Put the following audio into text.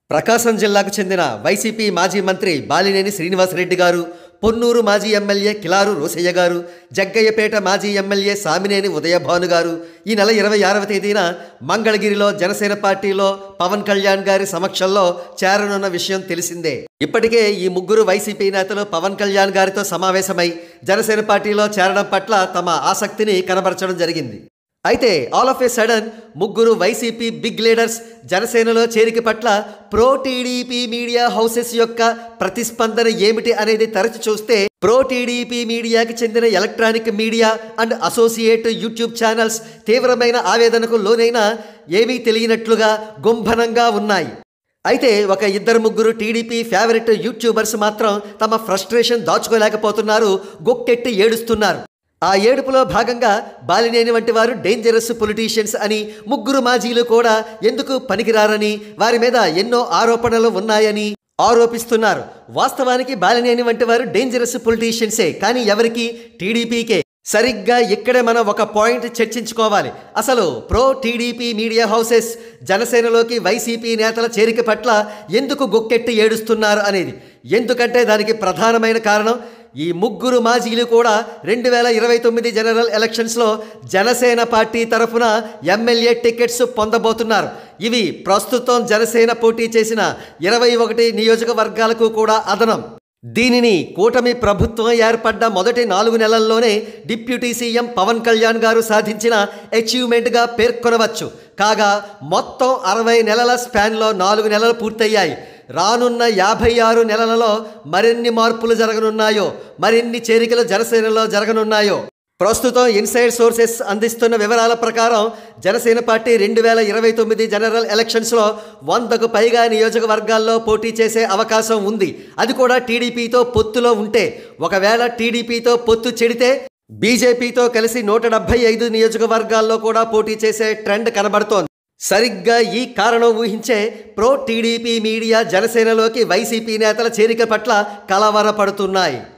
ప్రకాశం జిల్లాకు చెందిన వైసీపీ మాజీ మంత్రి బాలినేని శ్రీనివాసరెడ్డి గారు పొన్నూరు మాజీ ఎమ్మెల్యే కిలారు రోసయ్య గారు జగ్గయ్యపేట మాజీ ఎమ్మెల్యే సామినేని ఉదయభాను గారు ఈ నెల ఇరవై ఆరవ తేదీన మంగళగిరిలో జనసేన పార్టీలో పవన్ కళ్యాణ్ గారి సమక్షంలో చేరనున్న విషయం తెలిసిందే ఇప్పటికే ఈ ముగ్గురు వైసీపీ నేతలు పవన్ కళ్యాణ్ గారితో సమావేశమై జనసేన పార్టీలో చేరడం పట్ల తమ ఆసక్తిని కనబరచడం జరిగింది అయితే ఆల్ ఆఫ్ ఏ సడన్ ముగ్గురు వైసీపీ బిగ్ లీడర్స్ జనసేనలో చేరిక పట్ల ప్రో టీడీపీ మీడియా హౌసెస్ యొక్క ప్రతిస్పందన ఏమిటి అనేది తరచి చూస్తే ప్రో టీడీపీ మీడియాకి చెందిన electronic media and associate YouTube channels తీవ్రమైన ఆవేదనకు లోనైన ఏమీ తెలియనట్లుగా గుంభనంగా ఉన్నాయి అయితే ఒక ఇద్దరు ముగ్గురు టీడీపీ ఫేవరెట్ యూట్యూబర్స్ మాత్రం తమ ఫ్రస్ట్రేషన్ దాచుకోలేకపోతున్నారు గొక్కెట్టి ఏడుస్తున్నారు ఆ ఏడుపులో భాగంగా బాలినేని వంటి వారు డేంజరస్ పొలిటీషియన్స్ అని ముగ్గురు మాజీలు కూడా ఎందుకు పనికిరారని వారి మీద ఎన్నో ఆరోపణలు ఉన్నాయని ఆరోపిస్తున్నారు వాస్తవానికి బాలినేని వంటి వారు డేంజరస్ పొలిటీషియన్సే కానీ ఎవరికి టీడీపీకే సరిగ్గా ఇక్కడే మనం ఒక పాయింట్ చర్చించుకోవాలి అసలు ప్రో టీడీపీ మీడియా హౌసెస్ జనసేనలోకి వైసీపీ నేతల చేరిక పట్ల ఎందుకు గొక్కెట్టి ఏడుస్తున్నారు అనేది ఎందుకంటే దానికి ప్రధానమైన కారణం ఈ ముగ్గురు మాజీలు కూడా రెండు వేల ఇరవై తొమ్మిది జనరల్ ఎలక్షన్స్లో జనసేన పార్టీ తరఫున ఎమ్మెల్యే టికెట్స్ పొందబోతున్నారు ఇవి ప్రస్తుతం జనసేన పోటీ చేసిన ఇరవై ఒకటి నియోజకవర్గాలకు కూడా అదనం దీనిని కూటమి ప్రభుత్వం ఏర్పడ్డ మొదటి నాలుగు నెలల్లోనే డిప్యూటీ సీఎం పవన్ కళ్యాణ్ గారు సాధించిన అచీవ్మెంట్గా పేర్కొనవచ్చు కాగా మొత్తం అరవై నెలల స్పాన్లో నాలుగు నెలలు పూర్తయ్యాయి రానున్న యాభై ఆరు నెలలలో మరిన్ని మార్పులు జరగనున్నాయో మరిన్ని చేరికలు జనసేనలో జరగనున్నాయో ప్రస్తుతం ఇన్సైడ్ సోర్సెస్ అందిస్తున్న వివరాల ప్రకారం జనసేన పార్టీ రెండు వేల ఇరవై తొమ్మిది జనరల్ ఎలక్షన్స్లో వందకు పైగా నియోజకవర్గాల్లో పోటీ చేసే అవకాశం ఉంది అది కూడా టీడీపీతో పొత్తులో ఉంటే ఒకవేళ టీడీపీతో పొత్తు చెడితే బీజేపీతో కలిసి నూట డెబ్బై ఐదు నియోజకవర్గాల్లో కూడా పోటీ చేసే ట్రెండ్ కనబడుతోంది సరిగ్గా ఈ కారణం ఊహించే ప్రో టీడీపీ మీడియా జనసేనలోకి వైసీపీ నేతల చేరిక పట్ల కలవరపడుతున్నాయి